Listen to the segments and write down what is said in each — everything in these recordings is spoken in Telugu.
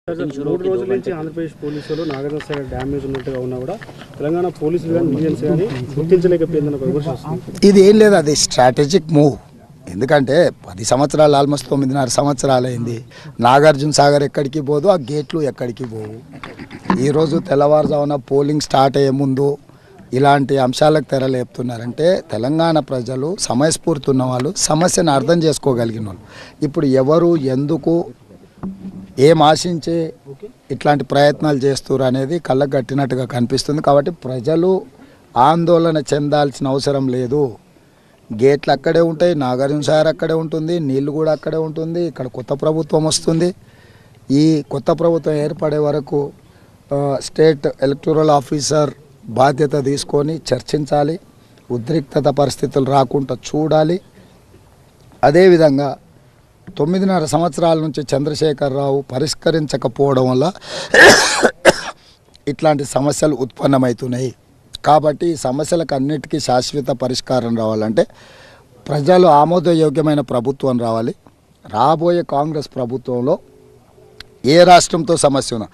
మూడు రోజుల నుంచి ఆంధ్రప్రదేశ్ పోలీసులు నాగార్జున సాగర్ డ్యామేజ్ ఉన్నట్టుగా ఉన్నా కూడా తెలంగాణ పోలీసులు కానీ ఇండియన్స్ కానీ గుర్తించలేకపోయిందని ఒక విమర్శ వస్తుంది ఇది ఏం లేదు అది స్ట్రాటజిక్ మూవ్ ఎందుకంటే పది సంవత్సరాలు ఆల్మోస్ట్ తొమ్మిదిన్నర సంవత్సరాలు అయింది నాగార్జున సాగర్ ఎక్కడికి పోదు ఆ గేట్లు ఎక్కడికి పోవు ఈరోజు తెల్లవారుజామున పోలింగ్ స్టార్ట్ అయ్యే ముందు ఇలాంటి అంశాలకు తెరలేపుతున్నారంటే తెలంగాణ ప్రజలు సమయస్ఫూర్తి ఉన్న వాళ్ళు సమస్యను అర్థం చేసుకోగలిగిన వాళ్ళు ఇప్పుడు ఎవరు ఎందుకు ఏం ఆశించి ఇట్లాంటి ప్రయత్నాలు చేస్తారు అనేది కళ్ళకు కట్టినట్టుగా కనిపిస్తుంది కాబట్టి ప్రజలు ఆందోళన చెందాల్సిన అవసరం లేదు గేట్లు అక్కడే ఉంటాయి నాగార్జున సాగర్ అక్కడే ఉంటుంది నీళ్లు కూడా అక్కడే ఉంటుంది ఇక్కడ కొత్త ప్రభుత్వం వస్తుంది ఈ కొత్త ప్రభుత్వం ఏర్పడే వరకు ఆ, స్టేట్ ఎలక్టోరల్ ఆఫీసర్ బాధ్యత తీసుకొని చర్చించాలి ఉద్రిక్తత పరిస్థితులు రాకుండా చూడాలి అదేవిధంగా తొమ్మిదిన్నర సంవత్సరాల నుంచి చంద్రశేఖరరావు పరిష్కరించకపోవడం వల్ల ఇట్లాంటి సమస్యలు ఉత్పన్నమవుతున్నాయి కాబట్టి ఈ సమస్యలకు అన్నిటికీ శాశ్వత పరిష్కారం రావాలంటే ప్రజలు ఆమోదయోగ్యమైన ప్రభుత్వం రావాలి రాబోయే కాంగ్రెస్ ప్రభుత్వంలో ఏ రాష్ట్రంతో సమస్య ఉన్నా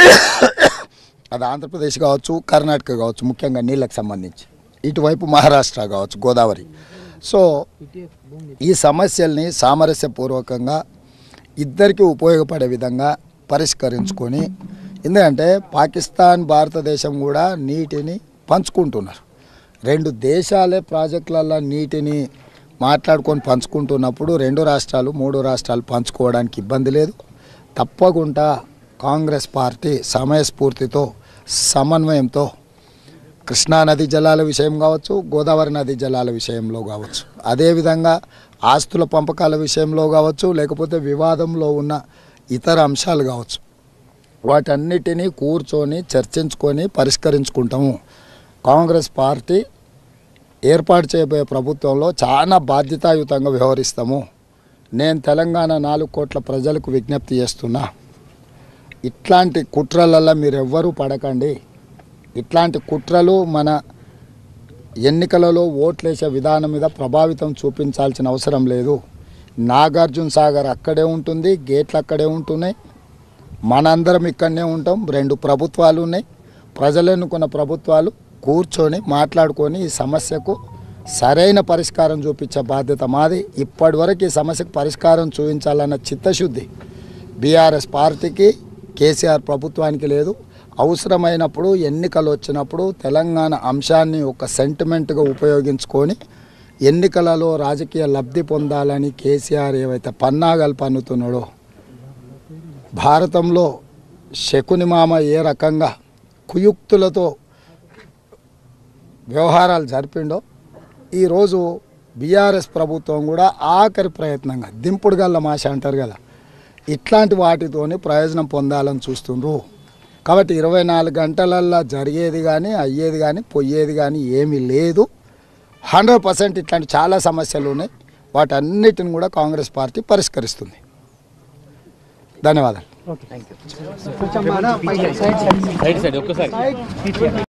అది ఆంధ్రప్రదేశ్ కావచ్చు కర్ణాటక కావచ్చు ముఖ్యంగా నీళ్ళకి సంబంధించి ఇటువైపు మహారాష్ట్ర కావచ్చు గోదావరి సో ఈ సమస్యల్ని సామరస్యపూర్వకంగా ఇద్దరికి ఉపయోగపడే విధంగా పరిష్కరించుకొని ఎందుకంటే పాకిస్తాన్ భారతదేశం కూడా నీటిని పంచుకుంటున్నారు రెండు దేశాలే ప్రాజెక్టులలో నీటిని మాట్లాడుకొని పంచుకుంటున్నప్పుడు రెండు రాష్ట్రాలు మూడు రాష్ట్రాలు పంచుకోవడానికి ఇబ్బంది లేదు తప్పకుండా కాంగ్రెస్ పార్టీ సమయస్ఫూర్తితో సమన్వయంతో కృష్ణా నది జలాల విషయం కావచ్చు గోదావరి నది జలాల విషయంలో కావచ్చు అదేవిధంగా ఆస్తుల పంపకాల విషయంలో కావచ్చు లేకపోతే వివాదంలో ఉన్న ఇతర అంశాలు కావచ్చు వాటన్నిటినీ కూర్చొని చర్చించుకొని పరిష్కరించుకుంటాము కాంగ్రెస్ పార్టీ ఏర్పాటు చేయబోయే ప్రభుత్వంలో చాలా బాధ్యతాయుతంగా వ్యవహరిస్తాము నేను తెలంగాణ నాలుగు కోట్ల ప్రజలకు విజ్ఞప్తి చేస్తున్నా ఇట్లాంటి కుట్రలల్లో మీరు ఎవ్వరూ పడకండి ఇట్లాంటి కుట్రలు మన ఎన్నికలలో ఓట్లేసే విధానం మీద ప్రభావితం చూపించాల్సిన అవసరం లేదు నాగార్జున సాగర్ అక్కడే ఉంటుంది గేట్లు అక్కడే ఉంటున్నాయి మనందరం ఇక్కడనే ఉంటాం రెండు ప్రభుత్వాలు ఉన్నాయి ప్రజలు ఎన్నుకున్న ప్రభుత్వాలు కూర్చొని మాట్లాడుకొని ఈ సమస్యకు సరైన పరిష్కారం చూపించే బాధ్యత మాది ఇప్పటివరకు ఈ సమస్యకు పరిష్కారం చూపించాలన్న చిత్తశుద్ధి బీఆర్ఎస్ పార్టీకి కేసీఆర్ ప్రభుత్వానికి లేదు అవసరమైనప్పుడు ఎన్నికలు వచ్చినప్పుడు తెలంగాణ అంశాన్ని ఒక సెంటిమెంట్గా ఉపయోగించుకొని ఎన్నికలలో రాజకీయ లబ్ధి పొందాలని కేసీఆర్ ఏవైతే పన్నాగాలు పన్నుతున్నాడో భారతంలో శకుని మామ ఏ రకంగా కుయుక్తులతో వ్యవహారాలు జరిపిండో ఈరోజు బీఆర్ఎస్ ప్రభుత్వం కూడా ఆఖరి ప్రయత్నంగా దింపుడు గల్ల మాష అంటారు కదా ఇట్లాంటి వాటితోని ప్రయోజనం పొందాలని చూస్తుండ్రు కాబట్టి ఇరవై నాలుగు గంటలల్లో జరిగేది కానీ అయ్యేది కానీ పోయేది కానీ ఏమీ లేదు హండ్రెడ్ పర్సెంట్ ఇట్లాంటి చాలా సమస్యలు ఉన్నాయి వాటన్నిటిని కూడా కాంగ్రెస్ పార్టీ పరిష్కరిస్తుంది ధన్యవాదాలు రైట్ సైడ్ ఒక్కసారి